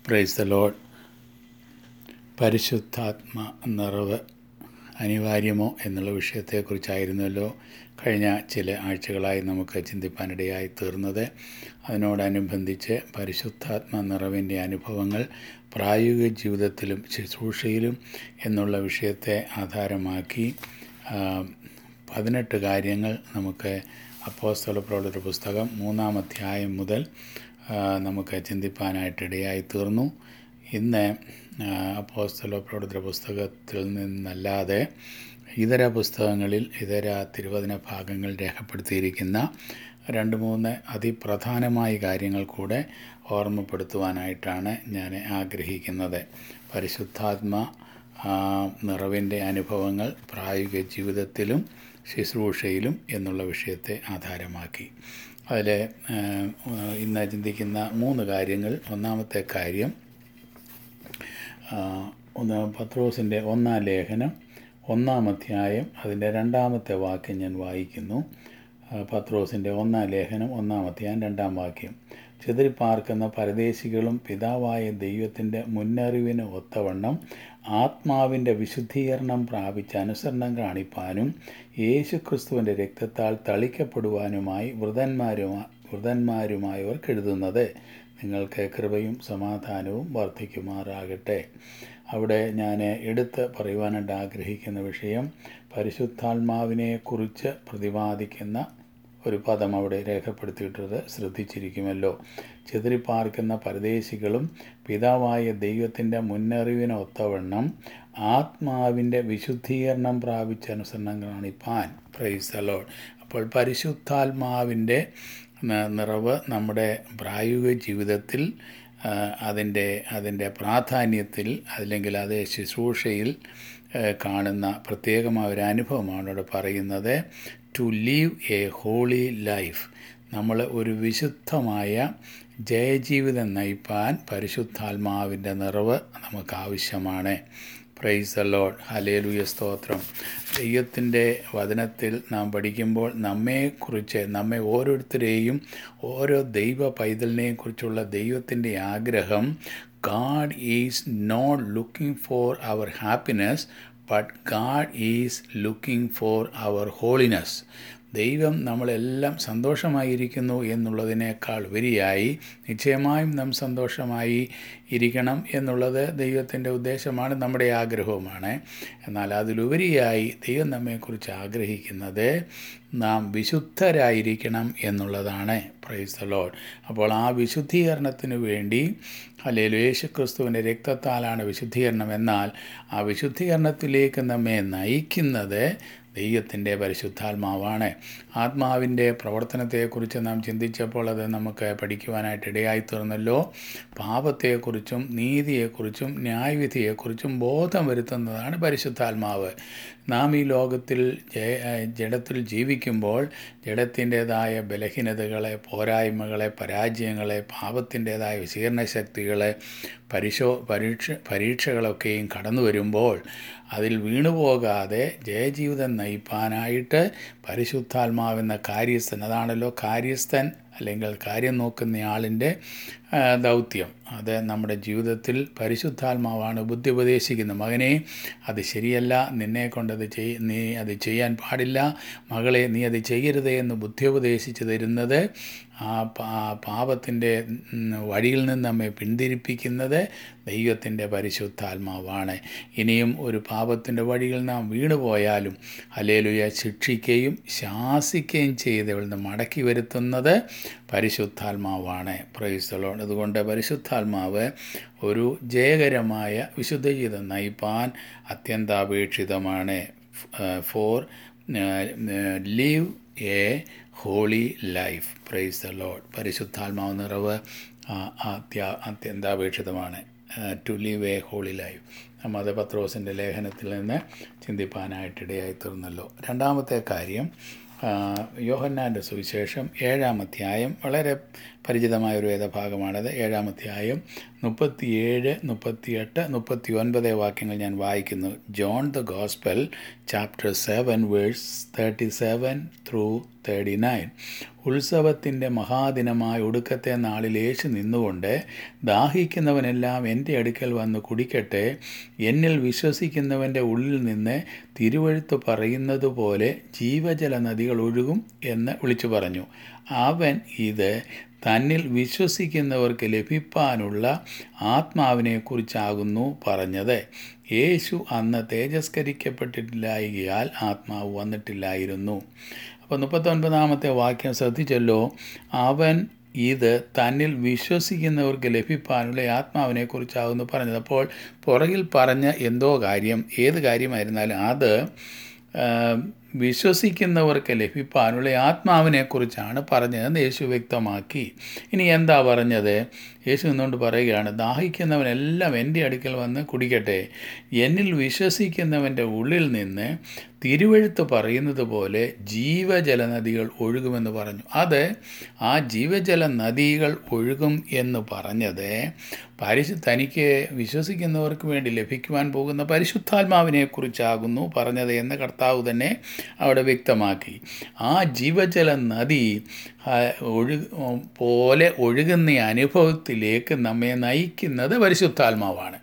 price the load പരിശുദ്ധാത്മ നിറവ് അനിവാര്യമോ എന്നുള്ള വിഷയത്തെക്കുറിച്ചായിരുന്നല്ലോ കഴിഞ്ഞ ചില ആഴ്ചകളായി നമുക്ക് ചിന്തിപ്പാനിടയായി തീർന്നത് അതിനോടനുബന്ധിച്ച് പരിശുദ്ധാത്മ നിറവിൻ്റെ അനുഭവങ്ങൾ പ്രായോഗിക ജീവിതത്തിലും ശുശ്രൂഷയിലും എന്നുള്ള വിഷയത്തെ ആധാരമാക്കി ആ, പതിനെട്ട് കാര്യങ്ങൾ നമുക്ക് അപ്പോസ്തല പ്രവൃത്തിയുടെ പുസ്തകം മൂന്നാം അധ്യായം മുതൽ ആ, നമുക്ക് ചിന്തിപ്പാനായിട്ടിടയായി തീർന്നു ഇന്ന് ആ, അപ്പോസ്തല പ്രവൃത്തിയുടെ പുസ്തകത്തിൽ നിന്നല്ലാതെ ഇതര പുസ്തകങ്ങളിൽ ഇതര തിരുവചന ഭാഗങ്ങൾ രേഖപ്പെടുത്തിയിരിക്കുന്ന രണ്ട് മൂന്ന് അതിപ്രധാനമായ കാര്യങ്ങൾ കൂടെ ഓർമ്മപ്പെടുത്തുവാനായിട്ടാണ് ഞാൻ ആഗ്രഹിക്കുന്നത് പരിശുദ്ധാത്മ ആ, നിറവിൻ്റെ അനുഭവങ്ങൾ പ്രായോഗിക ജീവിതത്തിലും ശുശ്രൂഷയിലും എന്നുള്ള വിഷയത്തെ ആധാരമാക്കി അതിൽ ഇന്ന് ചിന്തിക്കുന്ന മൂന്ന് കാര്യങ്ങൾ ഒന്നാമത്തെ കാര്യം ആ, ഒന്ന് പത്രോസിൻ്റെ ഒന്നാം ലേഖനം ഒന്നാം അധ്യായം അതിൻ്റെ രണ്ടാമത്തെ വാക്യം ഞാൻ വായിക്കുന്നു ആ, പത്രോസിൻ്റെ ഒന്നാം ലേഖനം ഒന്നാം അധ്യായം രണ്ടാം വാക്യം ചിതറിപ്പാർക്കുന്ന പരദേശികളും പിതാവായ ദൈവത്തിൻ്റെ മുന്നറിവിന് ഒത്തവണ്ണം ആത്മാവിൻ്റെ വിശുദ്ധീകരണം പ്രാപിച്ച് അനുസരണം കാണിപ്പാനും യേശുക്രിസ്തുവിൻ്റെ രക്തത്താൽ തളിക്കപ്പെടുവാനുമായി വൃതന്മാരുമാ വൃതന്മാരുമായവർക്ക് എഴുതുന്നത് നിങ്ങൾക്ക് കൃപയും സമാധാനവും വർദ്ധിക്കുമാറാകട്ടെ അവിടെ ഞാൻ എടുത്ത് പറയുവാനായിട്ട് ആഗ്രഹിക്കുന്ന വിഷയം പരിശുദ്ധാത്മാവിനെ കുറിച്ച് പ്രതിപാദിക്കുന്ന ഒരു പദം അവിടെ രേഖപ്പെടുത്തിയിട്ടത് ശ്രദ്ധിച്ചിരിക്കുമല്ലോ ചിതറിപ്പാർക്കുന്ന പരദേശികളും പിതാവായ ദൈവത്തിൻ്റെ മുന്നറിവിന് ഒത്തവണ്ണം ആത്മാവിൻ്റെ വിശുദ്ധീകരണം പ്രാപിച്ച അനുസരണം കാണിപ്പാൻ പ്രൈസ് അലോഡ് അപ്പോൾ പരിശുദ്ധാത്മാവിൻ്റെ ന- നിറവ് നമ്മുടെ പ്രായോഗിക ജീവിതത്തിൽ ആ, അതിൻ്റെ അതിൻ്റെ പ്രാധാന്യത്തിൽ അല്ലെങ്കിൽ അത് ശുശ്രൂഷയിൽ ആ, കാണുന്ന പ്രത്യേകമായ ഒരു അനുഭവമാണ് അവിടെ പറയുന്നത് to live a holy life നമ്മൾ ഒരു വിശുദ്ധമായ ജയജീവിതം നയിപ്പാൻ പരിശുദ്ധാത്മാവിൻ്റെ നിറവ് നമുക്ക് ആവശ്യമാണ് പ്രൈസ് ദ ലോഡ് ഹലേലുയ സ്തോത്രം ദൈവത്തിൻ്റെ വചനത്തിൽ നാം പഠിക്കുമ്പോൾ നമ്മെക്കുറിച്ച് നമ്മെ ഓരോരുത്തരെയും ഓരോ ദൈവ പൈതലിനെയും കുറിച്ചുള്ള ദൈവത്തിൻ്റെ ആഗ്രഹം God is not looking for our happiness but God is looking for our holiness ദൈവം നമ്മളെല്ലാം സന്തോഷമായിരിക്കുന്നു എന്നുള്ളതിനേക്കാൾ ഉപരിയായി നിശ്ചയമായും നാം സന്തോഷമായി ഇരിക്കണം എന്നുള്ളത് ദൈവത്തിൻ്റെ ഉദ്ദേശമാണ് നമ്മുടെ ആഗ്രഹവുമാണ് എന്നാൽ അതിലുപരിയായി ദൈവം നമ്മെക്കുറിച്ച് ആഗ്രഹിക്കുന്നത് നാം വിശുദ്ധരായിരിക്കണം എന്നുള്ളതാണ് പ്രൈസ് ദ ലോഡ് അപ്പോൾ ആ വിശുദ്ധീകരണത്തിന് വേണ്ടി അല്ലെങ്കിൽ യേശുക്രിസ്തുവിൻ്റെ രക്തത്താലാണ് വിശുദ്ധീകരണം എന്നാൽ ആ വിശുദ്ധീകരണത്തിലേക്ക് നമ്മെ നയിക്കുന്നത് ദൈവത്തിൻ്റെ പരിശുദ്ധാത്മാവാണ് ആത്മാവിൻ്റെ പ്രവർത്തനത്തെക്കുറിച്ച് നാം ചിന്തിച്ചപ്പോൾ അത് നമുക്ക് പഠിക്കുവാനായിട്ട് ഇടയായി തീർന്നല്ലോ പാപത്തെക്കുറിച്ചും നീതിയെക്കുറിച്ചും ന്യായവിധിയെക്കുറിച്ചും ബോധം വരുത്തുന്നതാണ് പരിശുദ്ധാത്മാവ് നാം ഈ ലോകത്തിൽ ജയ ജഡത്തിൽ ജീവിക്കുമ്പോൾ ജഡത്തിൻ്റെതായ ബലഹീനതകളെ പോരായ്മകളെ പരാജയങ്ങളെ പാപത്തിൻ്റെതായ വിശീകരണ ശക്തികളെ പരിശോ പരീക്ഷ പരീക്ഷകളൊക്കെയും കടന്നു വരുമ്പോൾ അതിൽ വീണുപോകാതെ ജയജീവിതം നയിപ്പാനായിട്ട് പരിശുദ്ധാത്മാവെന്ന കാര്യസ്ഥൻ അതാണല്ലോ കാര്യസ്ഥൻ അല്ലെങ്കിൽ കാര്യം നോക്കുന്ന ആളിൻ്റെ ആ, ദൗത്യം അത് നമ്മുടെ ജീവിതത്തിൽ പരിശുദ്ധാത്മാവാണ് ബുദ്ധി ഉപദേശിക്കുന്നത് മകനെ അത് ശരിയല്ല നിന്നെ കൊണ്ടത് ചെയ് നീ അത് ചെയ്യാൻ പാടില്ല മകളെ നീ അത് ചെയ്യരുത് എന്ന് ബുദ്ധി ഉപദേശിച്ച് തരുന്നത് ആ പാ- പാപത്തിൻ്റെ ഉം, വഴിയിൽ നിന്ന് നമ്മെ പിന്തിരിപ്പിക്കുന്നത് ദൈവത്തിൻ്റെ പരിശുദ്ധാത്മാവാണ് ഇനിയും ഒരു പാപത്തിൻ്റെ വഴിയിൽ നാം വീണുപോയാലും അലേലുയ ശിക്ഷിക്കുകയും ശാസിക്കുകയും ചെയ്ത് ഇവിടുന്ന് നിന്ന് മടക്കി വരുത്തുന്നത് പരിശുദ്ധാത്മാവാണ് പ്രൈസ്തലോൺ അതുകൊണ്ട് പരിശുദ്ധാത്മാവ് ഒരു ജയകരമായ വിശുദ്ധ ജീവിതം നയിപ്പാൻ അത്യന്താപേക്ഷിതമാണ് for live a holy life praise the Lord പരിശുദ്ധാത്മാവ് നിറവ് ആ, അത്യ അത്യന്താപേക്ഷിതമാണ് to live a holy life മത പത്രോസിൻ്റെ ലേഖനത്തിൽ നിന്ന് ചിന്തിപ്പാനായിട്ടിടയായി തീർന്നല്ലോ രണ്ടാമത്തെ കാര്യം ആ, യോഹന്നാൻ്റെ സുവിശേഷം ഏഴാം അധ്യായം വളരെ പരിചിതമായ ഒരു വേദഭാഗമാണത് ഏഴാം അധ്യായം മുപ്പത്തിയേഴ് മുപ്പത്തിയെട്ട് മുപ്പത്തി ഒൻപത് വാക്യങ്ങൾ ഞാൻ വായിക്കുന്നു John the gospel chapter seven verse thirty seven through thirty nine ഉത്സവത്തിൻ്റെ മഹാദിനമായ ഒടുക്കത്തെ നാളിൽ യേശു നിന്നുകൊണ്ട് ദാഹിക്കുന്നവനെല്ലാം എൻ്റെ അടുക്കൽ വന്ന് കുടിക്കട്ടെ എന്നിൽ വിശ്വസിക്കുന്നവൻ്റെ ഉള്ളിൽ നിന്ന് തിരുവഴുത്ത് പറയുന്നത് പോലെ ജീവജല നദികൾ ഒഴുകും എന്ന് വിളിച്ചു പറഞ്ഞു അവൻ ഇത് തന്നിൽ വിശ്വസിക്കുന്നവർക്ക് ലഭിപ്പാനുള്ള ആത്മാവിനെക്കുറിച്ചാകുന്നു പറഞ്ഞത് യേശു അന്ന് തേജസ്കരിക്കപ്പെട്ടിട്ടില്ലായികയാൽ ആത്മാവ് വന്നിട്ടില്ലായിരുന്നു അപ്പോൾ മുപ്പത്തൊൻപതാമത്തെ വാക്യം ശ്രദ്ധിച്ചല്ലോ അവൻ ഇത് തന്നിൽ വിശ്വസിക്കുന്നവർക്ക് ലഭിക്കാനുള്ള ആത്മാവിനെക്കുറിച്ചാകുന്നു പറഞ്ഞത് അപ്പോൾ പുറകിൽ പറഞ്ഞ എന്തോ കാര്യം ഏത് കാര്യമായിരുന്നാലും അത് വിശ്വസിക്കുന്നവർക്ക് ലഭിക്കാനുള്ള ആത്മാവിനെക്കുറിച്ചാണ് പറഞ്ഞതെന്ന് യേശു വ്യക്തമാക്കി ഇനി എന്താ പറഞ്ഞത് യേശു നിന്നുകൊണ്ട് പറയുകയാണ് ദാഹിക്കുന്നവനെല്ലാം എൻ്റെ അടുക്കൽ വന്ന് കുടിക്കട്ടെ എന്നിൽ വിശ്വസിക്കുന്നവൻ്റെ ഉള്ളിൽ നിന്ന് തിരുവഴുത്ത് പറയുന്നത് പോലെ ജീവജല നദികൾ ഒഴുകുമെന്ന് പറഞ്ഞു അത് ആ ജീവജല നദികൾ ഒഴുകും എന്ന് പറഞ്ഞത് പരിശു തനിക്ക് വിശ്വസിക്കുന്നവർക്ക് വേണ്ടി ലഭിക്കുവാൻ പോകുന്ന പരിശുദ്ധാത്മാവിനെക്കുറിച്ചാകുന്നു പറഞ്ഞത് എന്ന് കർത്താവ് തന്നെ അവിടെ വ്യക്തമാക്കി ആ ജീവജല നദി ഒഴു പോലെ ഒഴുകുന്ന അനുഭവത്തിലേക്ക് നമ്മെ നയിക്കുന്നത് പരിശുദ്ധാത്മാവാണ്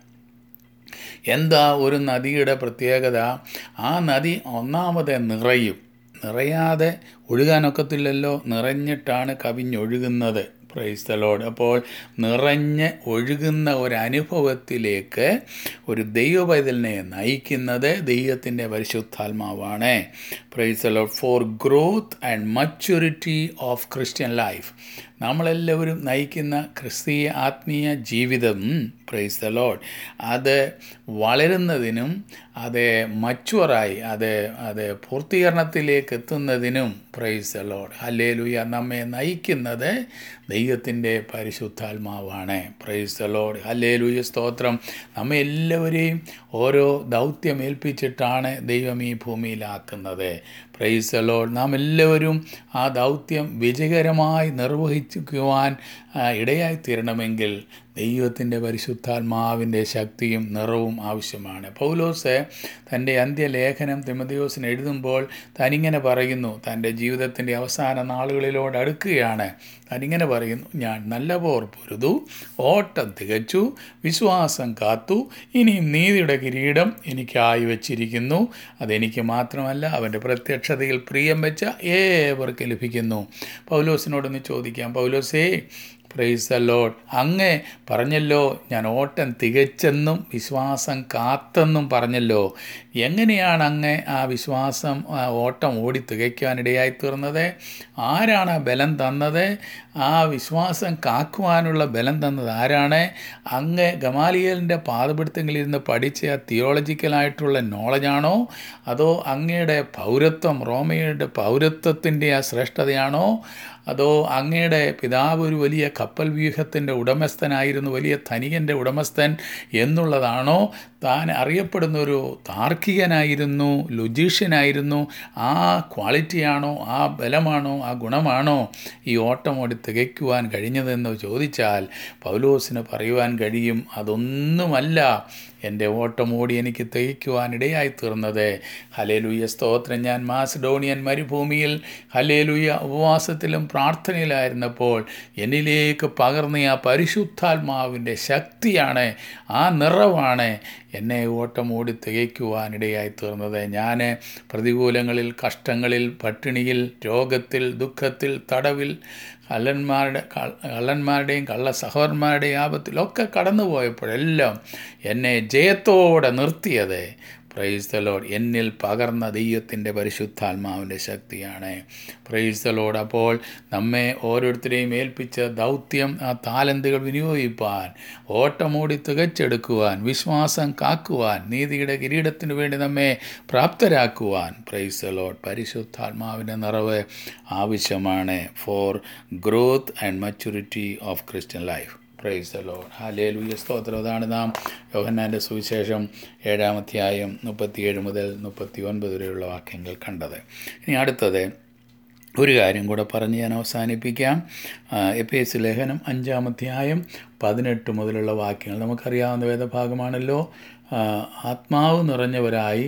എന്താ ഒരു നദിയുടെ പ്രത്യേകത ആ നദി ഒന്നാമത് നിറയും നിറയാതെ ഒഴുകാനൊക്കത്തില്ലല്ലോ നിറഞ്ഞിട്ടാണ് കവിഞ്ഞൊഴുകുന്നത് പ്രൈസ് ദലോഡ് അപ്പോൾ നിറഞ്ഞ് ഒഴുകുന്ന ഒരു അനുഭവത്തിലേക്ക് ഒരു ദൈവപൈതലിനെ നയിക്കുന്നത് ദൈവത്തിൻ്റെ പരിശുദ്ധാത്മാവാണ് praise the Lord for growth and maturity of Christian life നമ്മളെല്ലാവരും നയിക്കുന്ന ക്രിസ്തീയ ആത്മീയ ജീവിതം പ്രൈസ് ദ ലോഡ് അത് വളരുന്നതിനും അത് മച്ചുവറായി അത് അത് പൂർത്തീകരണത്തിലേക്ക് എത്തുന്നതിനും പ്രൈസ് ദ ലോഡ് ഹല്ലേലുയ നമ്മെ നയിക്കുന്നത് ദൈവത്തിൻ്റെ പരിശുദ്ധാത്മാവാണ് പ്രൈസ് ദ ലോഡ് ഹല്ലേലുയ സ്തോത്രം നമ്മെ എല്ലാവരെയും ഓരോ ദൗത്യം ഏൽപ്പിച്ചിട്ടാണ് ദൈവം ഈ ഭൂമിയിലാക്കുന്നത് പ്രൈസ് ദ ലോഡ് നാം എല്ലാവരും ആ ദൗത്യം വിജയകരമായി നിർവഹിക്കുവാൻ ഇടയായി തീരണമെങ്കിൽ ദൈവത്തിൻ്റെ പരിശുദ്ധാത്മാവിൻ്റെ ശക്തിയും നിറവും ആവശ്യമാണ് പൗലോസ് തൻ്റെ അന്ത്യലേഖനം തിമതിയോസിന് എഴുതുമ്പോൾ തനിങ്ങനെ പറയുന്നു തൻ്റെ ജീവിതത്തിൻ്റെ അവസാന നാളുകളിലോട് അടുക്കുകയാണ് തനിങ്ങനെ പറയുന്നു ഞാൻ നല്ല പോർ പൊരുതു ഓട്ടം തികച്ചു വിശ്വാസം കാത്തു ഇനിയും നീതിയുടെ കിരീടം എനിക്കായി വച്ചിരിക്കുന്നു അതെനിക്ക് മാത്രമല്ല അവൻ്റെ പ്രത്യക്ഷതയിൽ പ്രിയം വെച്ച ഏവർക്ക് ലഭിക്കുന്നു പൗലോസിനോടൊന്ന് ചോദിക്കാം പൗലോസേ പ്രൈസ് ദ ലോഡ് അങ്ങ് പറഞ്ഞല്ലോ ഞാൻ ഓട്ടം തികച്ചെന്നും വിശ്വാസം കാത്തെന്നും പറഞ്ഞല്ലോ എങ്ങനെയാണ് അങ്ങ് ആ വിശ്വാസം ആ ഓട്ടം ഓടി തികയ്ക്കാനിടയായി തീർന്നത് ആരാണ് ആ ബലം തന്നത് ആ വിശ്വാസം കാക്കുവാനുള്ള ബലം തന്നത് ആരാണ് അങ്ങ് ഗമാലിയലിൻ്റെ പാതപിടുത്തങ്ങളിലിരുന്ന് പഠിച്ച തിയോളജിക്കലായിട്ടുള്ള നോളജാണോ അതോ അങ്ങയുടെ പൗരത്വം റോമയുടെ പൗരത്വത്തിൻ്റെ ആ ശ്രേഷ്ഠതയാണോ അതോ അങ്ങയുടെ പിതാവ് ഒരു വലിയ കപ്പൽ വ്യൂഹത്തിൻ്റെ ഉടമസ്ഥനായിരുന്നു വലിയ ധനികൻ്റെ ഉടമസ്ഥൻ എന്നുള്ളതാണോ താൻ അറിയപ്പെടുന്ന ഒരു താർക്കികനായിരുന്നു ലുജീഷ്യനായിരുന്നു ആ ക്വാളിറ്റിയാണോ ആ ബലമാണോ ആ ഗുണമാണോ ഈ ഓട്ടം ഓടി തികയ്ക്കുവാൻ കഴിഞ്ഞതെന്ന് ചോദിച്ചാൽ പൗലോസിന് പറയുവാൻ കഴിയും അതൊന്നുമല്ല എൻ്റെ ഓട്ടം ഓടി എനിക്ക് തികയ്ക്കുവാൻ ഇടയായി തീർന്നത് ഹലേലുയ സ്തോത്രം ഞാൻ മാസഡോണിയൻ മരുഭൂമിയിൽ ഹലേലുയ ഉപവാസത്തിലും പ്രാർത്ഥനയിലായിരുന്നപ്പോൾ എന്നിലേക്ക് പകർന്ന ആ പരിശുദ്ധാത്മാവിൻ്റെ ശക്തിയാണ് ആ നിറവാണ് എന്നെ ഓട്ടം ഓടി തികയ്ക്കുവാൻ ഇടയായി തീർന്നത് ഞാൻ പ്രതികൂലങ്ങളിൽ കഷ്ടങ്ങളിൽ പട്ടിണിയിൽ രോഗത്തിൽ ദുഃഖത്തിൽ തടവിൽ കള്ളന്മാരുടെ കള്ളന്മാരുടെയും കള്ള സഹോദരന്മാരുടെയും ആപത്തിലൊക്കെ കടന്നുപോയപ്പോഴെല്ലാം എന്നെ ജയത്തോടെ നിർത്തിയത് പ്രൈസ് ദ ലോഡ് എന്നിൽ പകർന്ന ദൈവത്തിൻ്റെ പരിശുദ്ധാത്മാവിൻ്റെ ശക്തിയാണ് പ്രൈസ് ദ ലോഡ് അപ്പോൾ നമ്മെ ഓരോരുത്തരെയും ഏൽപ്പിച്ച ദൗത്യം ആ താലന്തുകൾ വിനിയോഗിപ്പാൻ ഓട്ടമോടി തികച്ചെടുക്കുവാൻ വിശ്വാസം കാക്കുവാൻ നീതിയുടെ കിരീടത്തിന് വേണ്ടി നമ്മെ പ്രാപ്തരാക്കുവാൻ പ്രൈസ് ദ ലോഡ് പരിശുദ്ധാത്മാവിൻ്റെ നിറവ് ആവശ്യമാണ് for growth and maturity of Christian life praise the Lord hallelujah സ്തോത്രം അതാണ് നാം യോഹന്നാൻ്റെ സുവിശേഷം ഏഴാമധ്യായം മുപ്പത്തിയേഴ് മുതൽ മുപ്പത്തി ഒൻപത് വരെയുള്ള വാക്യങ്ങൾ കണ്ടത് ഇനി അടുത്തത് ഒരു കാര്യം കൂടെ പറഞ്ഞ് ഞാൻ അവസാനിപ്പിക്കാം എപ്പി എസ് ലേഖനം അഞ്ചാമധ്യായം പതിനെട്ട് മുതലുള്ള വാക്യങ്ങൾ നമുക്കറിയാവുന്ന വേദഭാഗമാണല്ലോ ആത്മാവ് നിറഞ്ഞവരായി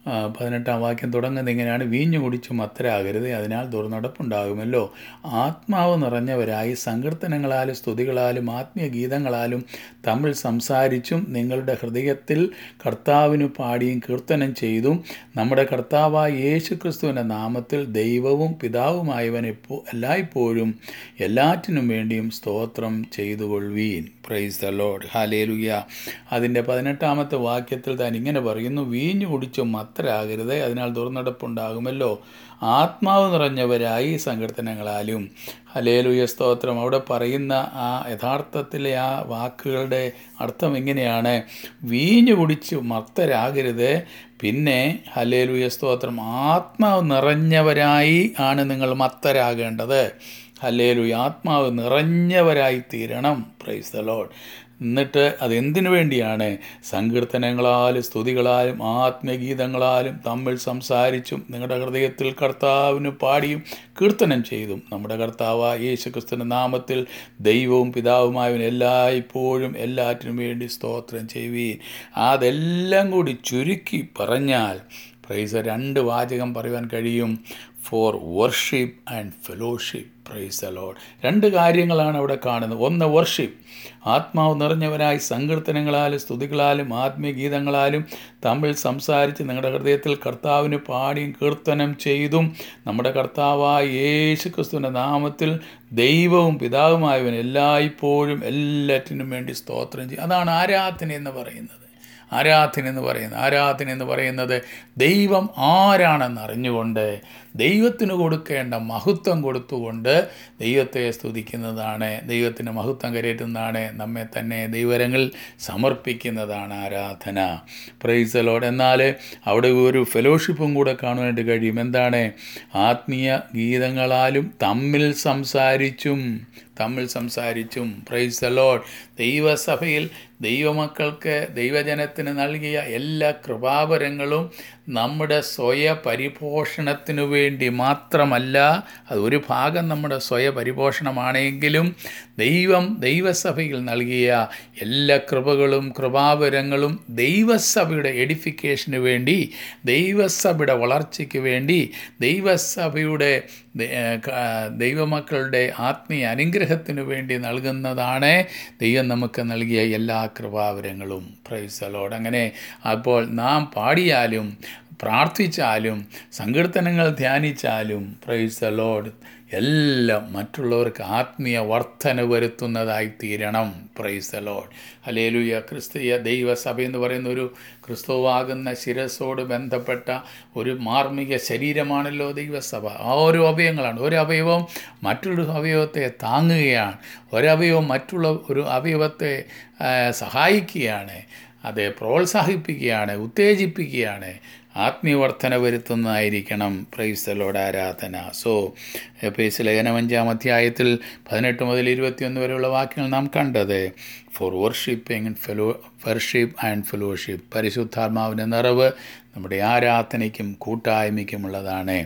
ആ, പതിനെട്ടാം വാക്യം തുടങ്ങുന്നത് ഇങ്ങനെയാണ് വീഞ്ഞു കുടിച്ചു മത്തരാകരുത് അതിനാൽ ദുർനടപ്പുണ്ടാകുമല്ലോ ആത്മാവ് നിറഞ്ഞവരായി സങ്കീർത്തനങ്ങളാലും സ്തുതികളാലും ആത്മീയ ഗീതങ്ങളാലും തമ്മിൽ സംസാരിച്ചും നിങ്ങളുടെ ഹൃദയത്തിൽ കർത്താവിന് പാടിയും കീർത്തനം ചെയ്തും നമ്മുടെ കർത്താവായ യേശു ക്രിസ്തുവിൻ്റെ നാമത്തിൽ ദൈവവും പിതാവുമായവൻ എപ്പോ എല്ലായ്പ്പോഴും എല്ലാറ്റിനും വേണ്ടിയും സ്തോത്രം ചെയ്തുകൊള്ളുവീൻ പ്രൈസ് ദ ലോഡ് ഹാലേലുയ അതിൻ്റെ പതിനെട്ടാമത്തെ വാക്യത്തിൽ താൻ ഇങ്ങനെ പറയുന്നു വീഞ്ഞു കുടിച്ചു മത്തരാകരുത് അതിനാൽ ദുർനടപ്പുണ്ടാകുമല്ലോ ആത്മാവ് നിറഞ്ഞവരായി സങ്കീർത്തനങ്ങളാലും ഹലേലുയ സ്തോത്രം അവിടെ പറയുന്ന ആ യഥാർത്ഥത്തിലെ ആ വാക്കുകളുടെ അർത്ഥം ഇങ്ങനെയാണ് വീഞ്ഞു കുടിച്ചു മത്തരാകരുത് പിന്നെ ഹലേലുയ സ്തോത്രം ആത്മാവ് നിറഞ്ഞവരായി ആണ് നിങ്ങൾ മത്തരാകേണ്ടത് ഹല്ലേലു ആത്മാവ് നിറഞ്ഞവരായി തീരണം പ്രൈസ് ദ ലോഡ് എന്നിട്ട് അതെന്തിനു വേണ്ടിയാണ് സങ്കീർത്തനങ്ങളാലും സ്തുതികളാലും ആത്മഗീതങ്ങളാലും തമ്മിൽ സംസാരിച്ചും നിങ്ങളുടെ ഹൃദയത്തിൽ കർത്താവിന് പാടിയും കീർത്തനം ചെയ്തും നമ്മുടെ കർത്താവ് യേശു ക്രിസ്തുവിൻ്റെ നാമത്തിൽ ദൈവവും പിതാവുമായവൻ എല്ലായ്പ്പോഴും എല്ലാറ്റിനും വേണ്ടി സ്തോത്രം ചെയ്യുവീൻ അതെല്ലാം കൂടി ചുരുക്കി പറഞ്ഞാൽ പ്രൈസ് രണ്ട് വാചകം പറയുവാൻ കഴിയും for worship and fellowship praise the Lord രണ്ട് കാര്യങ്ങളാണ് അവിടെ കാണുന്നത് ഒന്ന് വർഷിപ്പ് ആത്മാവ് നിറഞ്ഞവരായി സങ്കീർത്തനങ്ങളാലും സ്തുതികളാലും ആത്മീയഗീതങ്ങളാലും തമ്മിൽ സംസാരിച്ച് നിങ്ങളുടെ ഹൃദയത്തിൽ കർത്താവിന് പാടിയും കീർത്തനം ചെയ്തും നമ്മുടെ കർത്താവായ യേശു ക്രിസ്തുവിൻ്റെ നാമത്തിൽ ദൈവവും പിതാവുമായവൻ എല്ലായ്പ്പോഴും എല്ലാറ്റിനും വേണ്ടി സ്തോത്രം ചെയ്യും അതാണ് ആരാധന എന്ന് പറയുന്നത് ആരാധന എന്ന് പറയുന്നത് ആരാധന എന്ന് പറയുന്നത് ദൈവം ആരാണെന്ന് അറിഞ്ഞുകൊണ്ട് ദൈവത്തിന് കൊടുക്കേണ്ട മഹത്വം കൊടുത്തുകൊണ്ട് ദൈവത്തെ സ്തുതിക്കുന്നതാണ് ദൈവത്തിന് മഹത്വം കരയറ്റുന്നതാണ് നമ്മെ തന്നെ ദൈവരങ്ങളിൽ സമർപ്പിക്കുന്നതാണ് ആരാധന പ്രൈസലോട് എന്നാൽ അവിടെ ഒരു ഫെലോഷിപ്പും കൂടെ കാണുവാനായിട്ട് കഴിയും എന്താണ് ആത്മീയ ഗീതങ്ങളാലും തമ്മിൽ സംസാരിച്ചും തമ്മിൽ സംസാരിച്ചും പ്രൈസ് ദ ലോഡ് ദൈവസഭയിൽ ദൈവമക്കൾക്ക് ദൈവജനത്തിന് നൽകിയ എല്ലാ കൃപാവരങ്ങളും നമ്മുടെ സ്വയ പരിപോഷണത്തിനു വേണ്ടി മാത്രമല്ല അത് ഒരു ഭാഗം നമ്മുടെ സ്വയ പരിപോഷണമാണെങ്കിലും ദൈവം ദൈവസഭയിൽ നൽകിയ എല്ലാ കൃപകളും കൃപാവരങ്ങളും ദൈവസഭയുടെ എഡിഫിക്കേഷന് വേണ്ടി ദൈവസഭയുടെ വളർച്ചയ്ക്ക് വേണ്ടി ദൈവസഭയുടെ ദ- ഏഹ് ക- ദൈവമക്കളുടെ ആത്മീയ അനുഗ്രഹത്തിനു വേണ്ടി നൽകുന്നതാണ് ദൈവം നമുക്ക് നൽകിയ എല്ലാ കൃപാവരങ്ങളും പ്രൈസലോട് അങ്ങനെ അപ്പോൾ നാം പാടിയാലും പ്രാർത്ഥിച്ചാലും സങ്കീർത്തനങ്ങൾ ധ്യാനിച്ചാലും പ്രൈസ് ദ ലോഡ് എല്ലാം മറ്റുള്ളവർക്ക് ആത്മീയ വർധന വരുത്തുന്നതായി തീരണം പ്രൈസ് ദ ലോഡ് ഹലേലുയ ക്രിസ്തീയ ദൈവസഭ എന്ന് പറയുന്ന ഒരു ക്രിസ്തുവാകുന്ന ശിരസോട് ബന്ധപ്പെട്ട ഒരു മാർമിക ശരീരമാണല്ലോ ദൈവസഭ ആ ഓരോ അവയവങ്ങളാണ് ഒരു അവയവം മറ്റൊരു അവയവത്തെ താങ്ങുകയാണ് ഒരവയവം മറ്റുള്ള ഒരു അവയവത്തെ ആ, സഹായിക്കുകയാണ് അത് പ്രോത്സാഹിപ്പിക്കുകയാണ് ഉത്തേജിപ്പിക്കുകയാണ് ആത്മീയവർദ്ധന വരുത്തുന്നതായിരിക്കണം പ്രൈസ്തലോട് ആരാധന സോ എപ്പേസ് ലേഖനം അഞ്ചാം അധ്യായത്തിൽ പതിനെട്ട് മുതൽ ഇരുപത്തിയൊന്ന് വരെയുള്ള വാക്യങ്ങൾ നാം കണ്ടത് for worshipping and fellow worship and fellowship പരിശുദ്ധാത്മാവിൻ്റെ നിറവ് നമ്മുടെ ആരാധനയ്ക്കും കൂട്ടായ്മയ്ക്കുമുള്ളതാണ്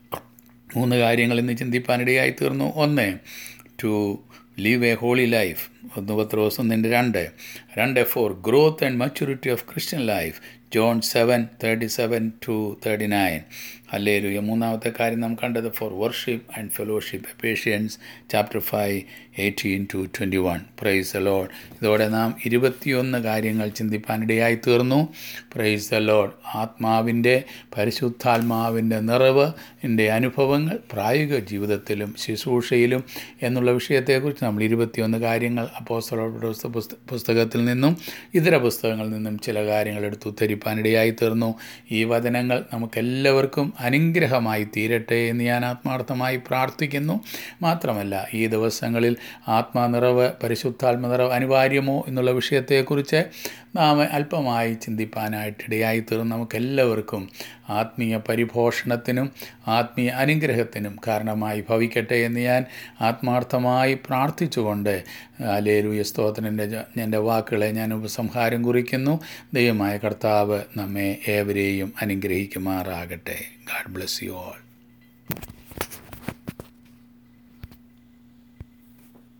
മൂന്ന് കാര്യങ്ങൾ ഇന്ന് ചിന്തിപ്പാനിടയായി തീർന്നു ഒന്ന് to live a holy life ഒന്ന് പത്രോസ് ഒന്നിൻ്റെ രണ്ട് രണ്ട് for growth and maturity of Christian life John seven thirty seven to thirty nine hallelujah മൂന്നാമത്തെ കാര്യം നാം കണ്ടത് for worship and fellowship Ephesians chapter five eighteen to twenty one praise the Lord ഇതോടെ നാം ഇരുപത്തിയൊന്ന് കാര്യങ്ങൾ ചിന്തിപ്പാനിടയായി തീർന്നു പ്രൈസ് ദ ലോഡ് ആത്മാവിൻ്റെ പരിശുദ്ധാത്മാവിൻ്റെ നിറവ് എൻ്റെ അനുഭവങ്ങൾ പ്രായോഗിക ജീവിതത്തിലും ശുശ്രൂഷയിലും എന്നുള്ള വിഷയത്തെക്കുറിച്ച് നമ്മൾ ഇരുപത്തിയൊന്ന് കാര്യങ്ങൾ അപ്പോസ്തലരുടെ പുസ്ത- പുസ്തകത്തിൽ നിന്നും ഇതര പുസ്തകങ്ങളിൽ നിന്നും ചില കാര്യങ്ങൾ എടുത്ത് ഉദ്ധരിപ്പാനിടയായി തീർന്നു ഈ വചനങ്ങൾ നമുക്കെല്ലാവർക്കും അനുഗ്രഹമായി തീരട്ടെ എന്ന് ഞാൻ ആത്മാർത്ഥമായി പ്രാർത്ഥിക്കുന്നു മാത്രമല്ല ഈ ദിവസങ്ങളിൽ ആത്മാനിറവ് പരിശുദ്ധാത്മനിറവ് അനിവാര്യമോ എന്നുള്ള വിഷയത്തെക്കുറിച്ച് നാം അല്പമായി ചിന്തിപ്പാനായിട്ടിടയായി തീർന്നു നമുക്കെല്ലാവർക്കും ആത്മീയ പരിപോഷണത്തിനും ആത്മീയ അനുഗ്രഹത്തിനും കാരണമായി ഭവിക്കട്ടെ എന്ന് ഞാൻ ആത്മാർത്ഥമായി പ്രാർത്ഥിച്ചുകൊണ്ട് അലേലൂയ സ്തോത്രൻ്റെ എൻ്റെ വാക്കുകളെ ഞാൻ ഉപസംഹാരം കുറിക്കുന്നു ദൈവമായ കർത്താവ് നമ്മെ ഏവരെയും അനുഗ്രഹിക്കുമാറാകട്ടെ ഗാഡ് ബ്ലെസ് യു ഓൾ